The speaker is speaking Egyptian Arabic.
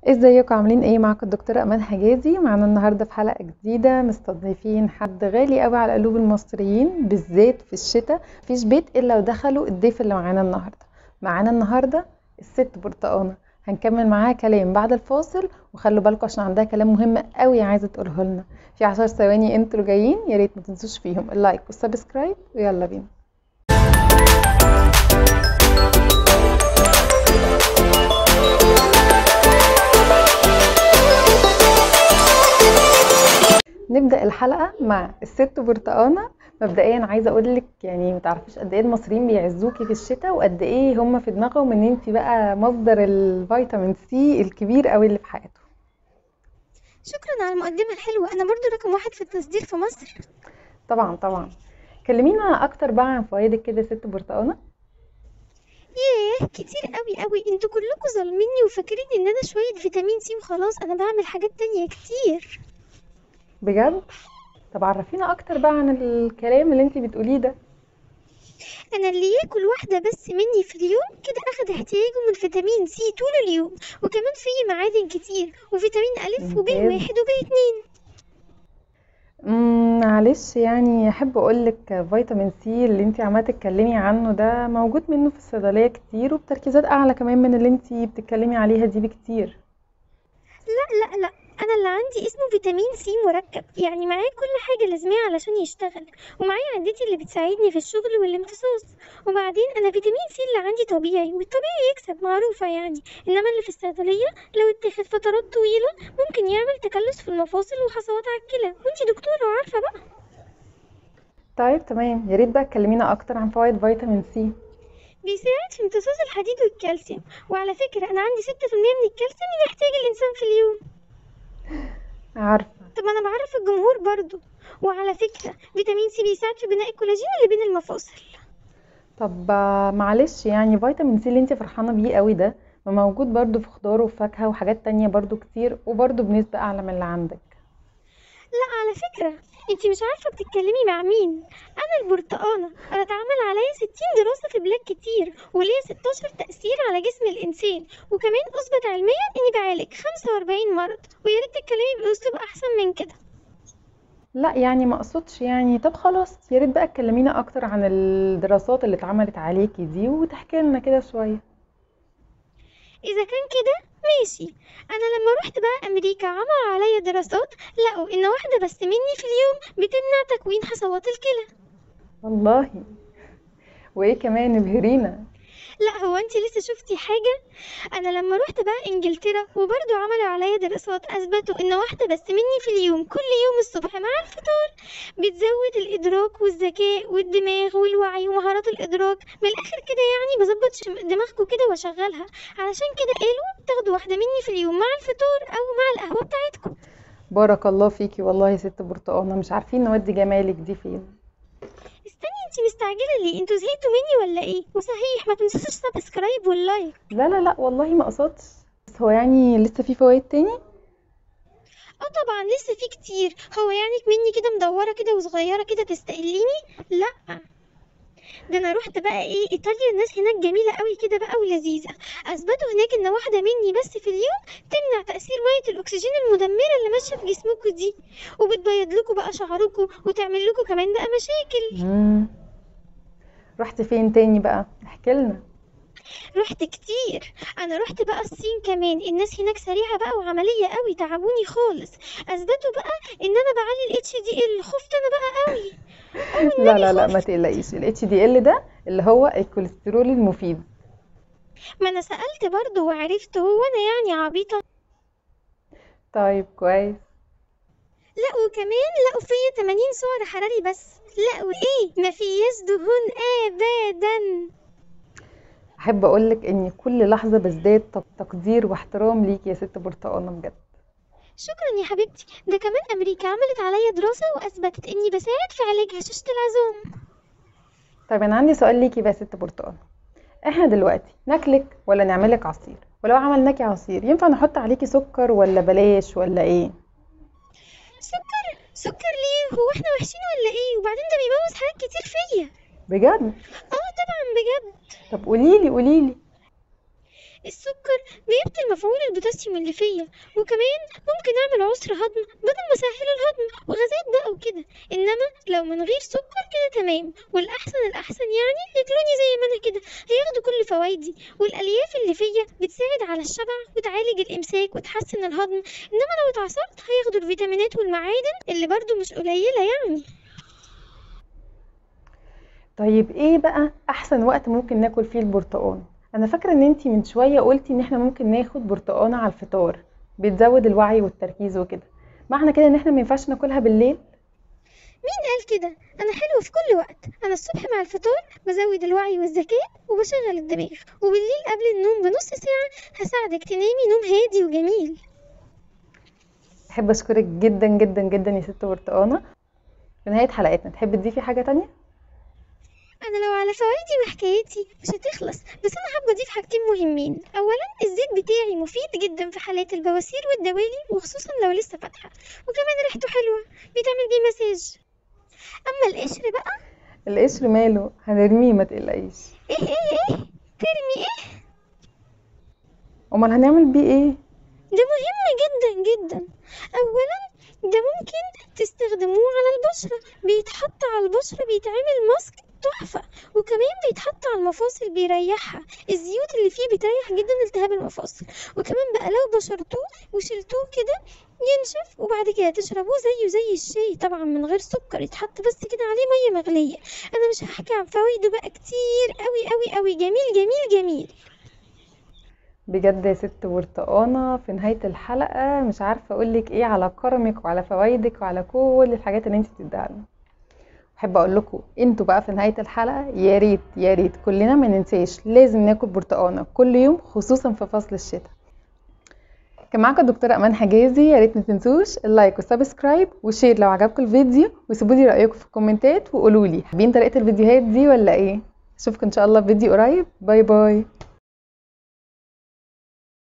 ازيكم عاملين ايه معاكم الدكتورة امان حجازي معانا النهاردة في حلقة جديدة مستضيفين حد غالي قوي على قلوب المصريين بالذات في الشتاء مفيش بيت الا ودخلوا الضيف اللي معانا النهاردة معانا النهاردة الست برتقانة هنكمل معاها كلام بعد الفاصل وخلوا بالكم عشان عندها كلام مهم قوي عايزة تقوله لنا في عشر ثواني انتوا جايين يا ريت ما تنسوش فيهم اللايك والسبسكرايب ويلا بينا نبدأ الحلقة مع الست برتقانة مبدئيا عايزة اقولك يعني متعرفيش قد ايه المصريين بيعزوكي في الشتاء وقد ايه هم في دماغهم ان انتي بقى مصدر الفيتامين سي الكبير قوي اللي في حياتهم شكرا على المقدمة الحلوة أنا برضو رقم واحد في التصدير في مصر طبعا طبعا كلمينا اكتر بقى عن فوائدك كده يا ست برتقانة ياه كتير قوي قوي انتوا كلكم ظالميني وفاكرين ان انا شوية فيتامين سي وخلاص انا بعمل حاجات تانية كتير بجد طب عرفينا اكتر بقى عن الكلام اللي انتي بتقوليه ده انا اللي ياكل واحدة بس مني في اليوم كده اخد احتياجه من فيتامين سي طول اليوم وكمان فيه معادن كتير وفيتامين الف وب ممتاز. واحد وب اتنين مم، معلش يعني احب اقولك فيتامين سي اللي انتي عماله تتكلمي عنه ده موجود منه في الصيدليه كتير وبتركيزات اعلى كمان من اللي انتي بتتكلمي عليها دي بكتير لا لا لا انا اللي عندي اسمه فيتامين سي مركب يعني معاه كل حاجه لازماه علشان يشتغل ومعايا عدتي اللي بتساعدني في الشغل والامتصاص وبعدين انا فيتامين سي اللي عندي طبيعي والطبيعي يكسب معروفه يعني انما اللي في الصيدليه لو اتاخد فترات طويله ممكن يعمل تكلس في المفاصل وحصوات على الكلى وانتي دكتوره وعارفه بقى طيب تمام يا ريت بقى تكلمينا اكتر عن فوائد فيتامين سي بيساعد في امتصاص الحديد والكالسيوم وعلى فكره انا عندي 6% من الكالسيوم اللي يحتاج الانسان في اليوم عارفه طب انا بعرف الجمهور برضو وعلى فكرة فيتامين سي بيساعد في بناء الكولاجين اللي بين المفاصل طب آه، معلش يعني فيتامين سي اللي انتي فرحانه بيه قوي ده ما موجود برضو في خضار وفاكهه وحاجات تانية برضو كتير وبرضو بنسبه اعلى من اللي عندك لا على فكرة انتي مش عارفة بتتكلمي مع مين انا البرتقانة انا اتعمل عليا 60 دراسة في بلاد كتير وليا 16 تأثير على جسم الانسان وكمان اثبت علميا اني بعالج 45 مرض ويا ريت تتكلمي باسلوب احسن من كده لا يعني ما اقصدش يعني طب خلاص يا ريت بقى تكلمينا اكتر عن الدراسات اللي اتعملت عليكي دي وتحكي لنا كده شويه اذا كان كده ماشي انا لما رحت بقى امريكا عملوا عليا دراسات لقوا ان واحدة بس مني في اليوم بتمنع تكوين حصوات الكلى والله وايه كمان ابهرينا لا هو انت لسه شفتي حاجة انا لما روحت بقى انجلترا وبرضو عملوا عليا دراسات اثبتوا ان واحدة بس مني في اليوم كل يوم الصبح مع الفطار بتزود الادراك والذكاء والدماغ والوعي ومهارات الادراك من الاخر كده يعني بظبط شم- دماغكم كده واشغلها علشان كده قالوا تاخدوا واحدة مني في اليوم مع الفطار او مع القهوة بتاعتكم بارك الله فيكي والله يا ست برتقانه مش عارفين نودي جمالك دي فين استني انت مستعجلة ليه انتوا زهقتوا مني ولا ايه وصحيح ما تنسوش السبسكرايب واللايك لا لا لا والله ما قصدتش بس هو يعني لسه في فوائد تاني اه طبعا لسه في كتير هو يعني مني كده مدورة كده وصغيرة كده تستقليني لا ده انا رحت بقى ايه ايطاليا الناس هناك جميلة قوي كده بقى ولذيذة اثبتوا هناك ان واحدة مني بس في اليوم تمنع تأثير مية الاكسجين المدمرة اللي ماشية في جسمكم دي وبتبيض لكم بقى شعركم وتعمل لكم كمان بقى مشاكل مم. رحت فين تاني بقى احكي لنا رحت كتير انا رحت بقى الصين كمان الناس هناك سريعة بقى وعملية قوي تعبوني خالص اثبتوا بقى ان انا بعلي الاتش دي ال خفت انا بقى قوي أو لا النبي لا لا ما خفت تقلقيش الاتش دي ال ده اللي هو الكوليسترول المفيد ما انا سألت برضه وعرفت هو انا يعني عبيطة طيب كويس لا وكمان لقوا فيا 80 سعر حراري بس لقوا ايه ما فياش دهون ابدا احب اقولك ان كل لحظه بزداد تق- تقدير واحترام ليكي يا ست برتقانه بجد شكرا يا حبيبتي ده كمان امريكا عملت عليا دراسة واثبتت اني بساعد في علاج هشاشة العظام طيب انا عندي سؤال ليكي بقى يا ست برتقانه احنا دلوقتي ناكلك ولا نعملك عصير ولو عملناكي عصير ينفع نحط عليكي سكر ولا بلاش ولا ايه سكر سكر ليه هو احنا وحشين ولا ايه وبعدين ده بيبوظ حاجات كتير فيا بجد اه طبعا بجد طب قوليلي قوليلي السكر بيقتل مفعول البوتاسيوم اللي فيا وكمان ممكن اعمل عسر هضم بدل ما اسهل الهضم وغازات بقى وكده انما لو من غير سكر كده تمام والاحسن الاحسن يعني ياكلوني زي ما انا كده هياخدوا كل فوايدي والالياف اللي فيا بتساعد على الشبع وتعالج الامساك وتحسن الهضم انما لو اتعصرت هياخدوا الفيتامينات والمعادن اللي برضو مش قليله يعني طيب ايه بقى احسن وقت ممكن ناكل فيه البرتقال انا فاكره ان انتي من شويه قلتي ان احنا ممكن ناخد برتقانه على الفطار بتزود الوعي والتركيز وكده معنى كده ان احنا ما ينفعش ناكلها بالليل مين قال كده انا حلوه في كل وقت انا الصبح مع الفطار بزود الوعي والذكاء وبشغل الدماغ وبالليل قبل النوم بنص ساعه هساعدك تنامي نوم هادي وجميل احب اشكرك جدا جدا جدا يا ست برتقانه في نهايه حلقتنا تحبي تضيفي حاجه تانية انا لو على فوائدي وحكايتي مش هتخلص بس انا حابه اضيف حاجتين مهمين اولا الزيت بتاعي مفيد جدا في حالات البواسير والدوالي وخصوصا لو لسه فاتحه وكمان ريحته حلوه بيتعمل بيه مساج اما القشر بقى القشر ماله هنرميه ما تقلقيش ايه ايه ايه ترمي ايه امال هنعمل بيه ايه ده مهم جدا جدا اولا ده ممكن تستخدموه على البشرة بيتحط على البشرة بيتعمل ماسك تحفة وكمان بيتحط على المفاصل بيريحها الزيوت اللي فيه بتريح جدا التهاب المفاصل وكمان بقى لو بشرتوه وشلتوه كده ينشف وبعد كده تشربوه زيه زي الشاي طبعا من غير سكر يتحط بس كده عليه مية مغلية انا مش هحكي عن فوائده بقى كتير قوي قوي قوي جميل جميل جميل بجد يا ست برتقانه في نهايه الحلقه مش عارفه اقولك ايه على كرمك وعلى فوائدك وعلى كل الحاجات اللي انت بتديها لنا احب اقول لكم انتوا بقى في نهايه الحلقه يا ريت يا ريت كلنا ما ننساش لازم ناكل برتقانه كل يوم خصوصا في فصل الشتاء كان معاكم الدكتوره امان حجازي يا ريت ما تنسوش اللايك والسبسكرايب والشير لو عجبكم الفيديو وسيبوا لي رايكم في الكومنتات وقولوا لي حابين طريقه الفيديوهات دي ولا ايه اشوفكم ان شاء الله في فيديو قريب باي باي